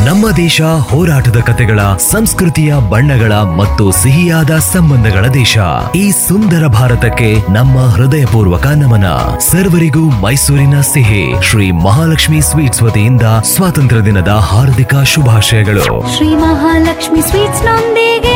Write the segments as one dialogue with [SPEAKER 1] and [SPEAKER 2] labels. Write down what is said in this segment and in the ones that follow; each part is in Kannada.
[SPEAKER 1] ನಮ್ಮ ದೇಶ ಹೋರಾಟದ ಕತೆಗಳ ಸಂಸ್ಕೃತಿಯ ಬಣ್ಣಗಳ ಮತ್ತು ಸಿಹಿಯಾದ ಸಂಬಂಧಗಳ ದೇಶ ಈ ಸುಂದರ ಭಾರತಕ್ಕೆ ನಮ್ಮ ಹೃದಯಪೂರ್ವಕ ನಮನ ಸರ್ವರಿಗೂ ಮೈಸೂರಿನ ಸಿಹಿ ಶ್ರೀ ಮಹಾಲಕ್ಷ್ಮಿ ಸ್ವೀಟ್ಸ್ ವತಿಯಿಂದ ಸ್ವಾತಂತ್ರ್ಯ ದಿನದ ಹಾರ್ದಿಕ ಶುಭಾಶಯಗಳು
[SPEAKER 2] ಶ್ರೀ ಮಹಾಲಕ್ಷ್ಮಿ ಸ್ವೀಟ್ಸ್ ನೊಂದಿಗೆ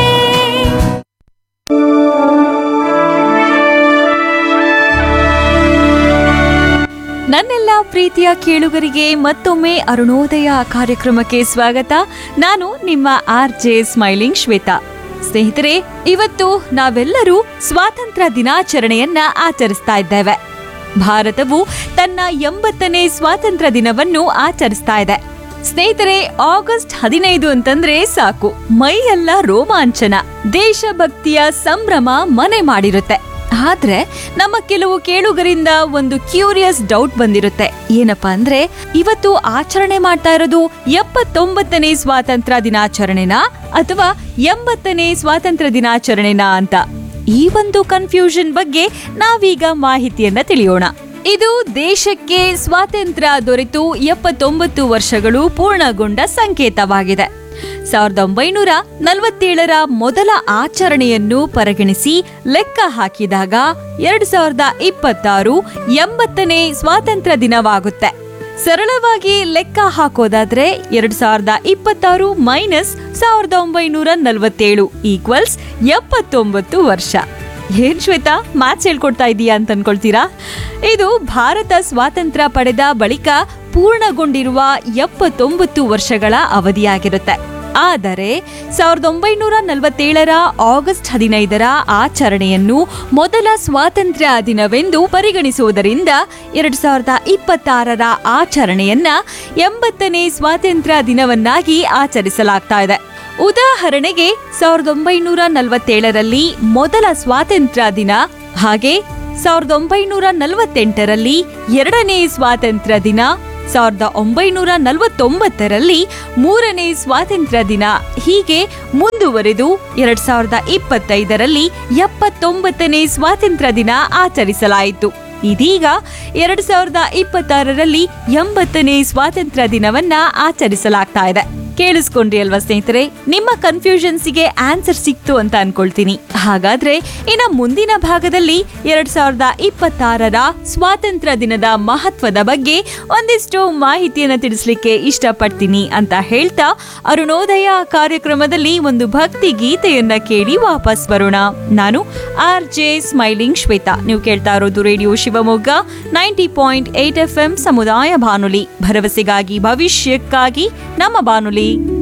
[SPEAKER 3] ನನ್ನೆಲ್ಲ ಪ್ರೀತಿಯ ಕೇಳುಗರಿಗೆ ಮತ್ತೊಮ್ಮೆ ಅರುಣೋದಯ ಕಾರ್ಯಕ್ರಮಕ್ಕೆ ಸ್ವಾಗತ ನಾನು ನಿಮ್ಮ ಆರ್ ಜೆ ಸ್ಮೈಲಿಂಗ್ ಶ್ವೇತಾ ಸ್ನೇಹಿತರೆ ಇವತ್ತು ನಾವೆಲ್ಲರೂ ಸ್ವಾತಂತ್ರ್ಯ ದಿನಾಚರಣೆಯನ್ನ ಆಚರಿಸ್ತಾ ಇದ್ದೇವೆ ಭಾರತವು ತನ್ನ ಎಂಬತ್ತನೇ ಸ್ವಾತಂತ್ರ್ಯ ದಿನವನ್ನು ಆಚರಿಸ್ತಾ ಇದೆ ಸ್ನೇಹಿತರೆ ಆಗಸ್ಟ್ ಹದಿನೈದು ಅಂತಂದ್ರೆ ಸಾಕು ಮೈಯೆಲ್ಲ ರೋಮಾಂಚನ ದೇಶಭಕ್ತಿಯ ಸಂಭ್ರಮ ಮನೆ ಮಾಡಿರುತ್ತೆ ಆದ್ರೆ ನಮ್ಮ ಕೆಲವು ಕೇಳುಗರಿಂದ ಒಂದು ಕ್ಯೂರಿಯಸ್ ಡೌಟ್ ಬಂದಿರುತ್ತೆ ಏನಪ್ಪಾ ಅಂದ್ರೆ ಇವತ್ತು ಆಚರಣೆ ಮಾಡ್ತಾ ಇರೋದು ಎಪ್ಪತ್ತೊಂಬತ್ತನೇ ಸ್ವಾತಂತ್ರ್ಯ ದಿನಾಚರಣೆನಾ ಅಥವಾ ಎಂಬತ್ತನೇ ಸ್ವಾತಂತ್ರ್ಯ ದಿನಾಚರಣೆನಾ ಅಂತ ಈ ಒಂದು ಕನ್ಫ್ಯೂಷನ್ ಬಗ್ಗೆ ನಾವೀಗ ಮಾಹಿತಿಯನ್ನ ತಿಳಿಯೋಣ ಇದು ದೇಶಕ್ಕೆ ಸ್ವಾತಂತ್ರ್ಯ ದೊರೆತು ಎಪ್ಪತ್ತೊಂಬತ್ತು ವರ್ಷಗಳು ಪೂರ್ಣಗೊಂಡ ಸಂಕೇತವಾಗಿದೆ ಸಾವಿರದ ಒಂಬೈನೂರ ನಲವತ್ತೇಳರ ಮೊದಲ ಆಚರಣೆಯನ್ನು ಪರಿಗಣಿಸಿ ಲೆಕ್ಕ ಹಾಕಿದಾಗ ಎರಡ್ ಸಾವಿರದ ಇಪ್ಪತ್ತಾರು ಎಂಬತ್ತನೇ ಸ್ವಾತಂತ್ರ್ಯ ದಿನವಾಗುತ್ತೆ ಸರಳವಾಗಿ ಲೆಕ್ಕ ಹಾಕೋದಾದ್ರೆ ಎರಡ್ ಸಾವಿರದ ಇಪ್ಪತ್ತಾರು ಮೈನಸ್ ಸಾವಿರದ ಒಂಬೈನೂರ ನಲವತ್ತೇಳು ಈಕ್ವಲ್ಸ್ ಎಪ್ಪತ್ತೊಂಬತ್ತು ವರ್ಷ ಏನ್ ಶ್ವೇತಾ ಮ್ಯಾಥ್ಸ್ ಹೇಳ್ಕೊಡ್ತಾ ಇದೀಯಾ ಅಂತ ಅನ್ಕೊಳ್ತೀರಾ ಇದು ಭಾರತ ಸ್ವಾತಂತ್ರ್ಯ ಪಡೆದ ಬಳಿಕ ಪೂರ್ಣಗೊಂಡಿರುವ ಎಪ್ಪತ್ತೊಂಬತ್ತು ವರ್ಷಗಳ ಅವಧಿಯಾಗಿರುತ್ತೆ ಆದರೆ ಸಾವಿರದ ಒಂಬೈನೂರ ನಲವತ್ತೇಳರ ಆಗಸ್ಟ್ ಹದಿನೈದರ ಆಚರಣೆಯನ್ನು ಮೊದಲ ಸ್ವಾತಂತ್ರ್ಯ ದಿನವೆಂದು ಪರಿಗಣಿಸುವುದರಿಂದ ಎರಡ್ ಸಾವಿರದ ಇಪ್ಪತ್ತಾರರ ಆಚರಣೆಯನ್ನ ಎಂಬತ್ತನೇ ಸ್ವಾತಂತ್ರ್ಯ ದಿನವನ್ನಾಗಿ ಆಚರಿಸಲಾಗ್ತಾ ಇದೆ ಉದಾಹರಣೆಗೆ ಸಾವಿರದ ಒಂಬೈನೂರ ನಲವತ್ತೇಳರಲ್ಲಿ ಮೊದಲ ಸ್ವಾತಂತ್ರ್ಯ ದಿನ ಹಾಗೆ ಸಾವಿರದ ಒಂಬೈನೂರ ನಲವತ್ತೆಂಟರಲ್ಲಿ ಎರಡನೇ ಸ್ವಾತಂತ್ರ್ಯ ದಿನ ಸಾವಿರದ ಒಂಬೈನೂರ ನಲವತ್ತೊಂಬತ್ತರಲ್ಲಿ ಮೂರನೇ ಸ್ವಾತಂತ್ರ್ಯ ದಿನ ಹೀಗೆ ಮುಂದುವರೆದು ಎರಡ್ ಸಾವಿರದ ಇಪ್ಪತ್ತೈದರಲ್ಲಿ ಎಪ್ಪತ್ತೊಂಬತ್ತನೇ ಸ್ವಾತಂತ್ರ್ಯ ದಿನ ಆಚರಿಸಲಾಯಿತು ಇದೀಗ ಎರಡ್ ಸಾವಿರದ ಇಪ್ಪತ್ತಾರರಲ್ಲಿ ಎಂಬತ್ತನೇ ಸ್ವಾತಂತ್ರ್ಯ ದಿನವನ್ನ ಆಚರಿಸಲಾಗ್ತಾ ಇದೆ ಕೇಳಿಸ್ಕೊಂಡ್ರಿ ಅಲ್ವಾ ಸ್ನೇಹಿತರೆ ನಿಮ್ಮ ಕನ್ಫ್ಯೂಷನ್ಸಿಗೆ ಆನ್ಸರ್ ಸಿಕ್ತು ಅಂತ ಅನ್ಕೊಳ್ತೀನಿ ಹಾಗಾದ್ರೆ ಇನ್ನ ಮುಂದಿನ ಭಾಗದಲ್ಲಿ ಎರಡ್ ಸಾವಿರದ ಇಪ್ಪತ್ತಾರರ ಸ್ವಾತಂತ್ರ್ಯ ದಿನದ ಮಹತ್ವದ ಬಗ್ಗೆ ಒಂದಿಷ್ಟು ಮಾಹಿತಿಯನ್ನ ತಿಳಿಸ್ಲಿಕ್ಕೆ ಇಷ್ಟಪಡ್ತೀನಿ ಅಂತ ಹೇಳ್ತಾ ಅರುಣೋದಯ ಕಾರ್ಯಕ್ರಮದಲ್ಲಿ ಒಂದು ಭಕ್ತಿ ಗೀತೆಯನ್ನ ಕೇಳಿ ವಾಪಸ್ ಬರೋಣ ನಾನು ಆರ್ ಜೆ ಸ್ಮೈಲಿಂಗ್ ಶ್ವೇತಾ ನೀವು ಕೇಳ್ತಾ ಇರೋದು radio Shivamogga ninety point eight F M ಸಮುದಾಯ ಬಾನುಲಿ ಭರವಸೆಗಾಗಿ ಭವಿಷ್ಯಕ್ಕಾಗಿ ನಮ್ಮ ಬಾನುಲಿ